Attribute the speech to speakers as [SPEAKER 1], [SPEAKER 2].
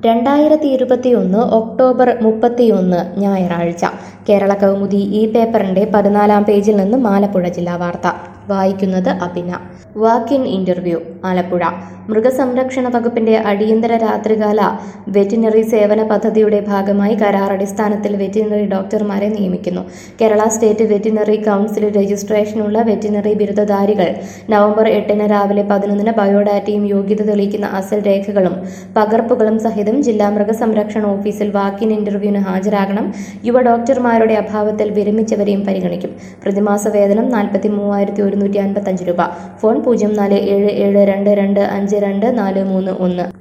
[SPEAKER 1] രണ്ടായിരത്തി ഇരുപത്തിയൊന്ന് ഒക്ടോബർ മുപ്പത്തിയൊന്ന് ഞായറാഴ്ച കേരള കൗമുദി ഈ പേപ്പറിന്റെ പതിനാലാം പേജിൽ നിന്ന് ആലപ്പുഴ ജില്ലാ വാർത്ത വായിക്കുന്നത് Abhina walk in interview Alappuzha മൃഗസംരക്ഷണ വകുപ്പിന്റെ അടിയന്തര രാത്രികാല വെറ്റിനറി സേവന പദ്ധതിയുടെ ഭാഗമായി കരാറടിസ്ഥാനത്തിൽ വെറ്റിനറി ഡോക്ടർമാരെ നിയമിക്കുന്നു കേരള സ്റ്റേറ്റ് വെറ്റിനറി കൗൺസിൽ രജിസ്ട്രേഷനുള്ള വെറ്റിനറി ബിരുദധാരികൾ നവംബർ എട്ടിന് രാവിലെ പതിനൊന്നിന് ബയോഡാറ്റയും യോഗ്യത തെളിയിക്കുന്ന അസൽ രേഖകളും പകർപ്പുകളും സഹിതം ജില്ലാ മൃഗസംരക്ഷണ ഓഫീസിൽ വാക്കിൻ ഇന്റർവ്യൂവിന് ഹാജരാകണം യുവ ഡോക്ടർമാരുടെ അഭാവത്തിൽ വിരമിച്ചവരെയും പരിഗണിക്കും പ്രതിമാസ വേതനം നാൽപ്പത്തി മൂവായിരത്തി ഒരുന്നൂറ്റി അൻപത്തഞ്ച് രൂപ ഫോൺ പൂജ്യം നാല് ഏഴ് ഏഴ് രണ്ട് രണ്ട് അഞ്ച് രണ്ട് നാല് മൂന്ന് ഒന്ന്